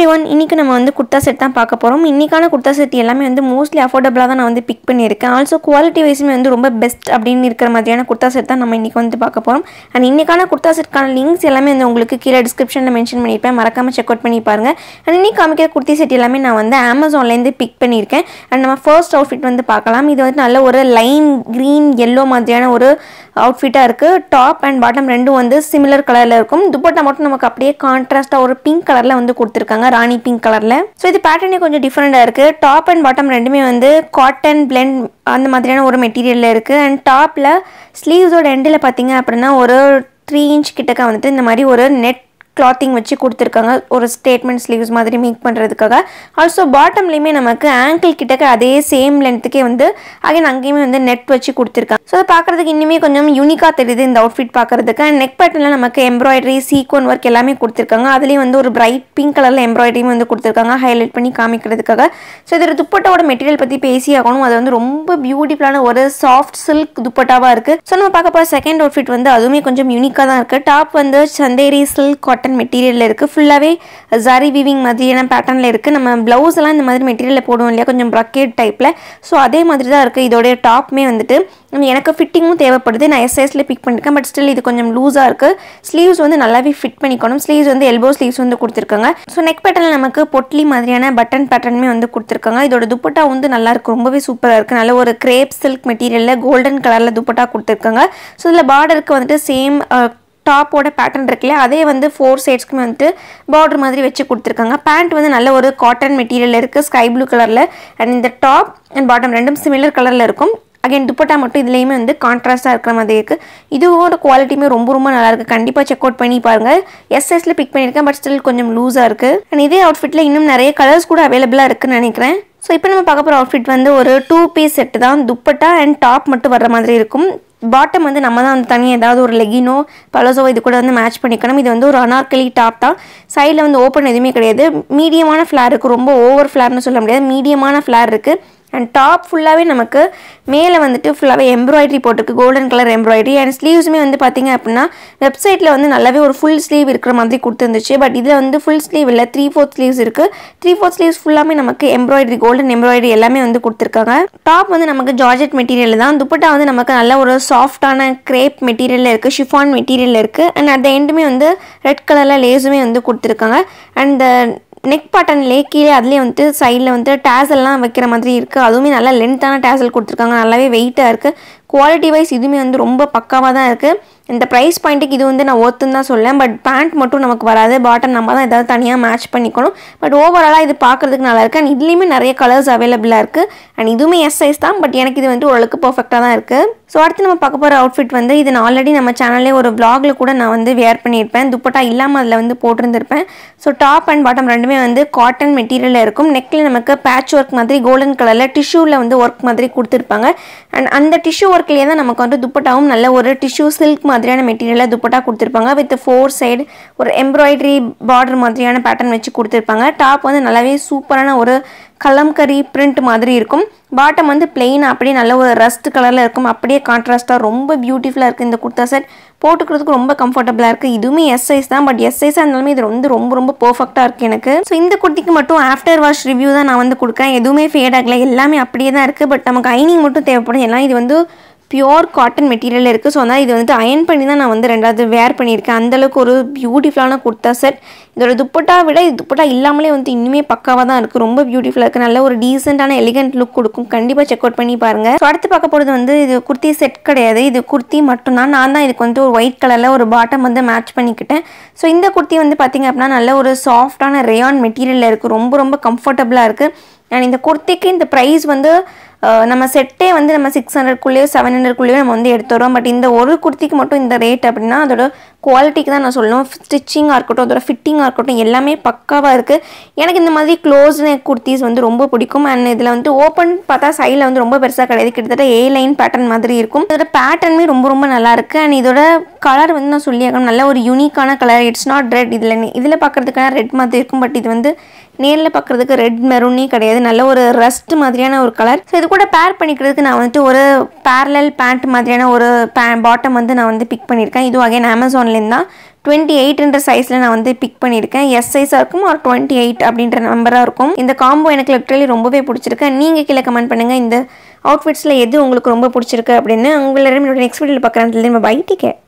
one இன்றைக்கி நம்ம வந்து குர்த்தா செட் தான் பார்க்க போகிறோம் இன்றைக்கான குர்த்தா செட் எல்லாமே வந்து மோஸ்ட்லி அஃபோர்டபுளாக தான் நான் வந்து பிக் பண்ணியிருக்கேன் ஆல்சோ குவாலிட்டி வைஸுமே வந்து ரொம்ப பெஸ்ட் அப்படின்னு இருக்கிற மாதிரியான குர்த்தா செட் தான் நம்ம இன்றைக்கி வந்து பார்க்க போகிறோம் அண்ட் இன்றைக்கான குர்த்தா செட்கான லிங்க்ஸ் எல்லாமே வந்து உங்களுக்கு கீழே டிஸ்கிரிப்ஷனில் மென்ஷன் பண்ணியிருப்பேன் மறக்காமல் செக் அவுட் பண்ணி பாருங்கள் அண்ட் இன்னைக்கு காமிக்கிற குர்த்தி செட் எல்லாமே நான் வந்து அமேசான்லேருந்து பிக் பண்ணியிருக்கேன் அண்ட் நம்ம ஃபர்ஸ்ட் அவுட்ஃபிட் வந்து பார்க்கலாம் இது வந்து நல்ல ஒரு லைன் க்ரீன் எல்லோ மாதிரியான ஒரு அவுட்ஃபிட்டாக இருக்குது டாப் அண்ட் பாட்டம் ரெண்டும் வந்து சிமிலர் கலரில் இருக்கும் துப்பட்டா மட்டும் நமக்கு அப்படியே கான்ட்ராஸ்ட்டாக ஒரு பிங்க் கலரில் வந்து கொடுத்துருக்காங்க ராணி பிங்க் கலரில் ஸோ இது பேட்டர்னே கொஞ்சம் டிஃப்ரெண்ட்டாக இருக்குது டாப் அண்ட் பாட்டம் ரெண்டுமே வந்து காட்டன் பிளெண்ட் அந்த மாதிரியான ஒரு மெட்டீரியலில் இருக்குது அண்ட் டாப்பில் ஸ்லீவ்ஸோட எண்டில் பார்த்தீங்க அப்படின்னா ஒரு த்ரீ இன்ச் கிட்டக்க வந்துட்டு இந்த மாதிரி ஒரு நெட் கிளாத்திங் வச்சு கொடுத்துருக்காங்க ஒரு ஸ்டேட்மெண்ட் ஸ்லீவ்ஸ் மாதிரி மேக் பண்ணுறதுக்காக ஆல்சோ பாட்டம்லேயுமே நமக்கு ஆங்கிள் கிட்டக்க அதே சேம் லென்த்துக்கே வந்து அகைன் அங்கேயுமே வந்து நெட் வச்சு கொடுத்துருக்காங்க ஸோ அதை பார்க்குறதுக்கு இன்னுமே கொஞ்சம் யூனிக்காக தெரியுது இந்த அவுட்ஃபிட் பார்க்குறதுக்கு அண்ட் நெக் பேட்டர்னில் நமக்கு எம்ப்ராய்டரி சீக்வன் ஒர்க் எல்லாமே கொடுத்துருக்காங்க அதுலேயும் வந்து ஒரு பிரைட் பிங்க் கலரில் எம்ப்ராய்டரியும் வந்து கொடுத்துருக்காங்க ஹைலைட் பண்ணி காமிக்கிறதுக்காக ஸோ இதோட துப்பட்டாவோட மெட்டீரியல் பற்றி பேசி ஆகணும் அது வந்து ரொம்ப பியூட்டிஃபுல்லான ஒரு சாஃப்ட் சில்க் துப்பட்டாவாக இருக்குது ஸோ நம்ம பார்க்க போகிற செகண்ட் அவுட்ஃபிட் வந்து அதுவுமே கொஞ்சம் யூனிக்காக தான் இருக்குது டாப் வந்து சந்தேரி சில்க் காட்டன் மெட்டீரியலில் இருக்குது ஃபுல்லாகவே ஜரி வீவிங் மாதிரியான பேட்டர்னில் இருக்குது நம்ம ப்ளவுஸ் எல்லாம் இந்த மாதிரி மெட்டீரியலில் போடுவோம் இல்லையா கொஞ்சம் ப்ரக்கெட் டைப்பில் ஸோ அதே மாதிரி தான் இருக்குது இதோடைய டாப்புமே வந்துட்டு எனக்கு ஃபிட்டிங்கும் தேவைப்படுது நான் எஸ்ஐஸில் பிக் பண்ணியிருக்கேன் பட் ஸ்டில் இது கொஞ்சம் லூஸாக இருக்குது ஸ்லீவ்ஸ் வந்து நல்லாவே ஃபிட் பண்ணிக்கணும் ஸ்லீவ்ஸ் வந்து எல்போ ஸ்லீவ்ஸ் வந்து கொடுத்துருக்காங்க ஸோ நெக் பேட்டர்னில் நமக்கு பொட்லி மாதிரியான பட்டன் பேட்டர்னுமே வந்து கொடுத்துருக்காங்க இதோட துப்பட்டா வந்து நல்லா இருக்கு ரொம்பவே சூப்பராக இருக்குது நல்ல ஒரு கிரேப் சில்க் மெட்டீரியலில் கோல்டன் கலரில் துப்பட்டா கொடுத்துருக்காங்க ஸோ இதில் பார்டருக்கு வந்துட்டு சேம் டாப்போட பேட்டர்ன் இருக்குல்ல அதே வந்து ஃபோர் சைட்ஸ்க்குமே வந்துட்டு பார்டர் மாதிரி வச்சு கொடுத்துருக்காங்க பேண்ட் வந்து நல்ல ஒரு காட்டன் மெட்டீரியல் இருக்குது ஸ்கை ப்ளூ கலரில் அண்ட் இந்த டாப் அண்ட் பாட்டம் ரெண்டும் சிமிலர் கலரில் இருக்கும் அகைன் துப்பட்டா மட்டும் இதுலேயுமே வந்து கான்ட்ராஸ்ட்டாக இருக்கிற மாதிரி இருக்குது இதுவோட குவாலிட்டியுமே ரொம்ப ரொம்ப நல்லா இருக்குது கண்டிப்பாக செக் அவுட் பண்ணி பாருங்கள் எஸ் சைஸில் பிக் பண்ணியிருக்கேன் பட் ஸ்டில் கொஞ்சம் லூஸாக இருக்குது அண்ட் இதே அவுட்ஃபிட்டில் இன்னும் நிறைய கலர்ஸ் கூட அவைலபிளாக இருக்குன்னு நினைக்கிறேன் ஸோ இப்போ நம்ம பார்க்க போகிற அவுட்ஃபிட் வந்து ஒரு டூ பீஸ் செட்டு தான் துப்பட்டா அண்ட் டாப் மட்டும் வர்ற மாதிரி இருக்கும் பாட்டம் வந்து நம்ம தான் வந்து தனியாக ஏதாவது ஒரு லெகினோ பலோசோ இது கூட வந்து மேட்ச் பண்ணிக்கணும் இது வந்து ஒரு அனார்கலி டாப் தான் சைடில் வந்து ஓப்பன் எதுவுமே கிடையாது மீடியமான ஃப்ளார் இருக்குது ரொம்ப ஓவர் ஃப்ளார்னு சொல்ல முடியாது மீடியமான ஃப்ளார் இருக்குது அண்ட் டாப் ஃபுல்லாகவே நமக்கு மேலே வந்துட்டு ஃபுல்லாகவே எம்ப்ராய்டரி போட்டிருக்கு கோல்டன் கலர் எம்ப்ராய்டரி அண்ட் ஸ்லீவ்ஸுமே வந்து பார்த்தீங்க அப்படின்னா வெப்சைட்டில் வந்து நல்லாவே ஒரு ஃபுல் ஸ்லீவ் இருக்கிற மாதிரி கொடுத்துருந்துச்சு பட் இதில் வந்து ஃபுல் ஸ்லீவ் இல்லை த்ரீ ஃபோர்த் ஸ்லீவ்ஸ் இருக்குது த்ரீ ஃபோர்த் ஸ்லீவ்ஸ் ஃபுல்லாமே நமக்கு எம்ப்ராய்டரி கோல்டன் எம்ப்ராய்டரி எல்லாமே வந்து கொடுத்துருக்காங்க டாப் வந்து நமக்கு ஜார்ஜெட் மெட்டீரியல் தான் துப்பட்டா வந்து நமக்கு நல்ல ஒரு சாஃப்டான கிரேப் மெட்டீரியலில் இருக்குது ஷிஃபான் மெட்டீரியலில் இருக்குது அண்ட் அட் எண்டுமே வந்து ரெட் கலரில் லேஸுமே வந்து கொடுத்துருக்காங்க அண்ட் நெக் பட்டன்லேயே கீழே அதுலேயே வந்துட்டு சைடில் வந்து டேசல்லாம் வைக்கிற மாதிரி இருக்குது அதுவுமே நல்லா லென்த்தான டேசல் கொடுத்துருக்காங்க நல்லாவே வெயிட்டாக இருக்குது குவாலிட்டி வைஸ் இதுவுமே வந்து ரொம்ப பக்காவாக தான் இருக்குது இந்த ப்ரைஸ் பாயிண்ட்டுக்கு இது வந்து நான் ஒத்துன்னு தான் சொல்லேன் பட் பேண்ட் மட்டும் நமக்கு வராது பாட்டம் நம்ம தான் ஏதாவது தனியாக மேட்ச் பண்ணிக்கணும் பட் ஓவராலாக இது பார்க்குறதுக்கு நல்லா இருக்குது அண்ட் இதுலேயுமே நிறைய கலர்ஸ் அவைலபிளாக இருக்குது அண்ட் இதுவுமே எஸ் சைஸ் தான் பட் எனக்கு இது வந்து ஓரளவுக்கு பர்ஃபெக்டாக தான் இருக்குது ஸோ அடுத்து நம்ம பார்க்க போகிற அவுட்ஃபிட் வந்து இது நான் ஆல்ரெடி நம்ம சேனல்லே ஒரு vlogல கூட நான் வந்து வேர் பண்ணியிருப்பேன் துப்பட்டா இல்லாமல் அதில் வந்து போட்டிருந்திருப்பேன் ஸோ டாப் அண்ட் பாட்டம் ரெண்டுமே வந்து காட்டன் மெட்டீரியலில் இருக்கும் நெக்கில் நமக்கு பேட்ச் ஒர்க் மாதிரி கோல்டன் கலரில் டிஷ்யூவில் வந்து ஒர்க் மாதிரி கொடுத்துருப்பாங்க அண்ட் அந்த டிஷ்யூ ஒர்க்லேயே தான் நமக்கு வந்து துப்பட்டாவும் நல்ல ஒரு டிஷ்யூ சில்க் மாதிரியான மெட்டீரியலில் துப்பட்டா கொடுத்துருப்பாங்க வித் ஃபோர் சைடு ஒரு எம்ப்ராய்டரி பார்டர் மாதிரியான பேட்டர்ன் வச்சு கொடுத்துருப்பாங்க டாப் வந்து நல்லாவே சூப்பரான ஒரு கலம்கரி பிரிண்ட் மாதிரி இருக்கும் பாட்டம் வந்து பிளெயின் அப்படியே நல்ல ஒரு ரஸ்ட் கலரில் இருக்கும் அப்படியே கான்ட்ராஸ்ட்டாக ரொம்ப பியூட்டிஃபுல்லாக இருக்குது இந்த குர்த்தா செட் போட்டுக்கிறதுக்கு ரொம்ப கம்ஃபர்டபுளாக இருக்குது இதுவுமே எஸ் சைஸ் தான் பட் எஸ் சைஸாக இருந்தாலுமே இது வந்து ரொம்ப ரொம்ப பர்ஃபெக்டாக இருக்குது எனக்கு ஸோ இந்த குர்த்திக்கு மட்டும் ஆஃப்டர் வாஷ் ரிவ்யூ தான் நான் வந்து கொடுக்குறேன் எதுவுமே ஃபேட் ஆகலை எல்லாமே அப்படியே தான் இருக்குது பட் நமக்கு ஐனிங் மட்டும் தேவைப்படும் எல்லாம் இது வந்து பியோர் காட்டன் மெட்டீரியல் இருக்குது ஸோ அதனால் இது வந்துட்டு அயன் பண்ணி தான் நான் வந்து ரெண்டாவது வேர் பண்ணியிருக்கேன் அந்தளவுக்கு ஒரு பியூட்டிஃபுல்லான குர்த்தா செட் இதோட துப்பட்டா விட இது துப்பட்டா இல்லாமலே வந்து இன்னுமே பக்காவாக தான் இருக்குது ரொம்ப பியூட்டிஃபுல்லாக இருக்குது நல்ல ஒரு டீசெண்டான எலிகண்ட் லுக் கொடுக்கும் கண்டிப்பாக செக் அவுட் பண்ணி பாருங்கள் ஸோ அடுத்து பார்க்க போகிறது வந்து இது குர்த்தி செட் கிடையாது இது குர்த்தி மட்டும்தான் நான் தான் இதுக்கு வந்து ஒரு ஒயிட் கலரில் ஒரு பாட்டம் வந்து மேட்ச் பண்ணிக்கிட்டேன் ஸோ இந்த குர்த்தி வந்து பார்த்திங்க அப்படின்னா நல்ல ஒரு சாஃப்டான ரேயான் மெட்டீரியலில் இருக்குது ரொம்ப ரொம்ப கம்ஃபர்டபுளாக இருக்குது அண்ட் இந்த குர்த்திக்கு இந்த ப்ரைஸ் வந்து அஹ், நம்ம செட்டே வந்து நம்ம சிக்ஸ் ஹண்ட்ரட்குள்ளேயோ செவன் ஹண்ட்ரட்குள்ளேயோ நம்ம வந்து எடுத்து வரோம் பட் இந்த ஒரு குர்த்திக்கு மட்டும் இந்த ரேட் அப்படின்னா அதோட குவாலிட்டிக்கு தான் நான் சொல்லணும் ஸ்டிச்சிங்காக இருக்கட்டும் அதோட ஃபிட்டிங்காக இருக்கட்டும் எல்லாமே பக்காவாக இருக்குது எனக்கு இந்த மாதிரி க்ளோஸ் குர்த்திஸ் வந்து ரொம்ப பிடிக்கும் அண்ட் இதில் வந்து ஓப்பன் பார்த்தா சைடில் வந்து ரொம்ப பெருசாக கிடையாது கிட்டத்தட்ட ஏ லைன் பேட்டர்ன் மாதிரி இருக்கும் இதோட பேட்டர்னுமே ரொம்ப ரொம்ப நல்லா இருக்குது அண்ட் இதோட கலர் வந்து நான் சொல்லியாகணும் நல்ல ஒரு யூனிக்கான கலர் இட்ஸ் நாட் ரெட் இதில் இதில் பார்க்குறதுக்கான ரெட் மாதிரி இருக்கும் பட் இது வந்து நேரில் பார்க்குறதுக்கு ரெட் மெரூனே கிடையாது நல்ல ஒரு ரஸ்ட் மாதிரியான ஒரு கலர் ஸோ இது கூட பேர் பண்ணிக்கிறதுக்கு நான் வந்துட்டு ஒரு பேரலல் பேண்ட் மாதிரியான ஒரு பே பாட்டம் வந்து நான் வந்து பிக் பண்ணியிருக்கேன் இதுவும் அகைன் அமேசான்லேருந்து தான் டுவெண்ட்டி எயிட்ன்ற சைஸில் நான் வந்து பிக் பண்ணியிருக்கேன் எஸ் சைஸாக இருக்கும் ஒரு டுவெண்ட்டி எயிட் அப்படின்ற நம்பராக இருக்கும் இந்த காம்போ எனக்கு லிட்ரலி ரொம்பவே பிடிச்சிருக்கு நீங்கள் கீழே கமெண்ட் பண்ணுங்கள் இந்த அவுட்ஃபிட்ஸில் எது உங்களுக்கு ரொம்ப பிடிச்சிருக்கு அப்படின்னு உங்களை என்னோட நெக்ஸ்ட் வீடியோவில் பார்க்குறேன் பை டிக்கே